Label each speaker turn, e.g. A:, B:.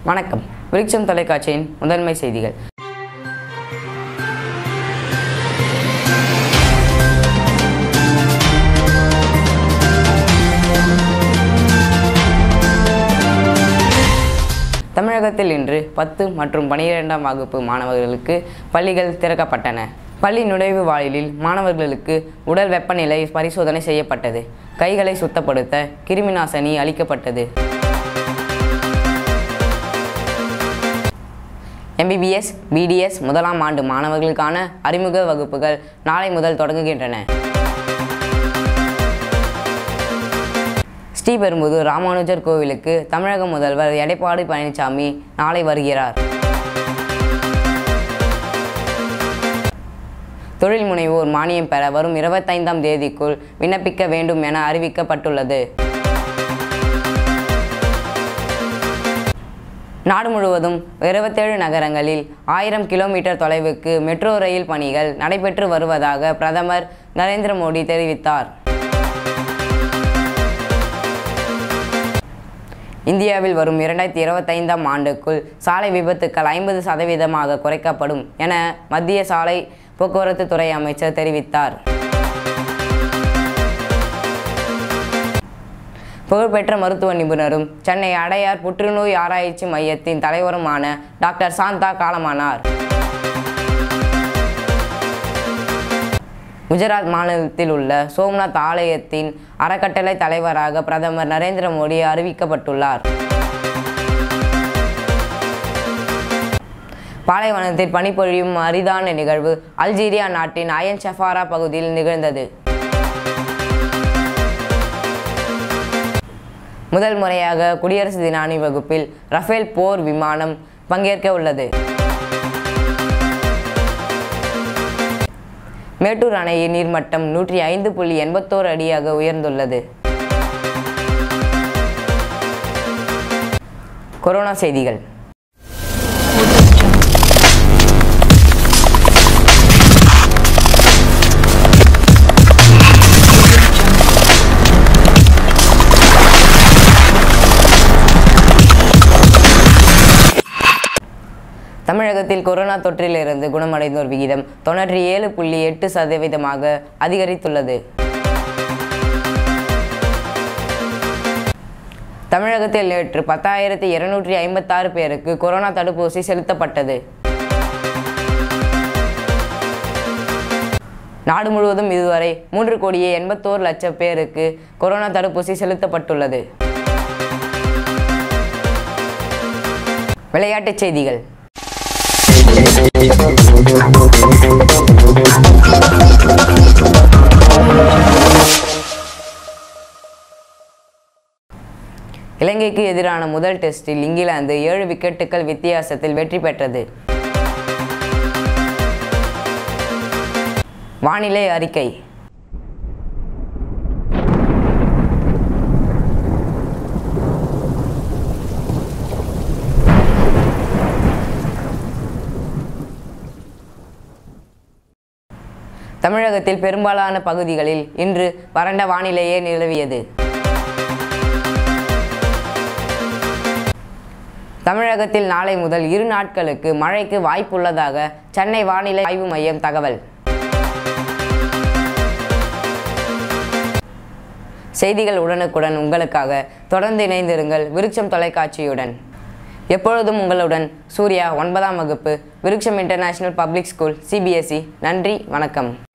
A: வணக்கம் விருட்சம் தொலைக்காட்சியின் முதன்மை செய்திகள் தமிழகத்தில் இன்று பத்து மற்றும் பனிரெண்டாம் வகுப்பு மாணவர்களுக்கு பள்ளிகள் திறக்கப்பட்டன பள்ளி நுழைவு வாயிலில் மாணவர்களுக்கு உடல் வெப்பநிலை பரிசோதனை செய்யப்பட்டது கைகளை சுத்தப்படுத்த கிருமிநாசினி அளிக்கப்பட்டது எம்பிபிஎஸ் பிடிஎஸ் முதலாம் ஆண்டு மாணவர்களுக்கான அறிமுக வகுப்புகள் நாளை முதல் தொடங்குகின்றன ஸ்ரீபெரும்புதூர் ராமானுஜர் கோவிலுக்கு தமிழக முதல்வர் எடப்பாடி பழனிசாமி நாளை வருகிறார் தொழில் முனைவோர் மானியம் பெற வரும் இருபத்தைந்தாம் தேதிக்குள் விண்ணப்பிக்க வேண்டும் என அறிவிக்கப்பட்டுள்ளது நாடு முழுவதும் இருபத்தேழு நகரங்களில் ஆயிரம் கிலோமீட்டர் தொலைவுக்கு மெட்ரோ ரயில் பணிகள் நடைபெற்று வருவதாக பிரதமர் நரேந்திர மோடி தெரிவித்தார் இந்தியாவில் வரும் இரண்டாயிரத்தி இருபத்தைந்தாம் ஆண்டுக்குள் சாலை விபத்துக்கள் ஐம்பது சதவீதமாக குறைக்கப்படும் என மத்திய சாலை போக்குவரத்து துறை அமைச்சர் தெரிவித்தார் புகழ்பெற்ற மருத்துவ நிபுணரும் சென்னை அடையார் புற்றுநோய் ஆராய்ச்சி மையத்தின் தலைவருமான டாக்டர் சாந்தா காலமானார் குஜராத் மாநிலத்தில் உள்ள சோம்நாத் ஆலயத்தின் அறக்கட்டளை தலைவராக பிரதமர் நரேந்திர மோடி அறிவிக்கப்பட்டுள்ளார் பாலைவனத்தில் பனிப்பொழியும் அரிதான நிகழ்வு அல்ஜீரியா நாட்டின் அயன் ஷஃபாரா பகுதியில் நிகழ்ந்தது முதல் முறையாக குடியரசு தின அணிவகுப்பில் ரஃபேல் போர் விமானம் பங்கேற்க உள்ளது மேட்டூர் அணையின் நீர்மட்டம் நூற்றி ஐந்து புள்ளி எண்பத்தோரு அடியாக உயர்ந்துள்ளது கொரோனா செய்திகள் தமிழகத்தில் கொரோனா தொற்றிலிருந்து குணமடைந்தோர் விகிதம் தொண்ணூற்றி ஏழு புள்ளி எட்டு சதவீதமாக அதிகரித்துள்ளது தமிழகத்தில் நேற்று பத்தாயிரத்தி இருநூற்றி ஐம்பத்தாறு பேருக்கு கொரோனா தடுப்பூசி செலுத்தப்பட்டது நாடு முழுவதும் இதுவரை மூன்று கோடியே எண்பத்தோரு லட்சம் பேருக்கு கொரோனா தடுப்பூசி செலுத்தப்பட்டுள்ளது விளையாட்டுச் செய்திகள் இலங்கைக்கு எதிரான முதல் டெஸ்டில் இங்கிலாந்து ஏழு விக்கெட்டுகள் வித்தியாசத்தில் வெற்றி பெற்றது வானிலை அறிக்கை தமிழகத்தில் பெரும்பாலான பகுதிகளில் இன்று வறண்ட வானிலையே நிலவியது தமிழகத்தில் நாளை முதல் இரு நாட்களுக்கு மழைக்கு வாய்ப்புள்ளதாக சென்னை வானிலை ஆய்வு மையம் தகவல் செய்திகள் உடனுக்குடன் உங்களுக்காக தொடர்ந்து இணைந்திருங்கள் விருட்சம் தொலைக்காட்சியுடன் எப்பொழுதும் உங்களுடன் சூர்யா ஒன்பதாம் வகுப்பு விருட்சம் இன்டர்நேஷனல் பப்ளிக் ஸ்கூல் சிபிஎஸ்இ நன்றி வணக்கம்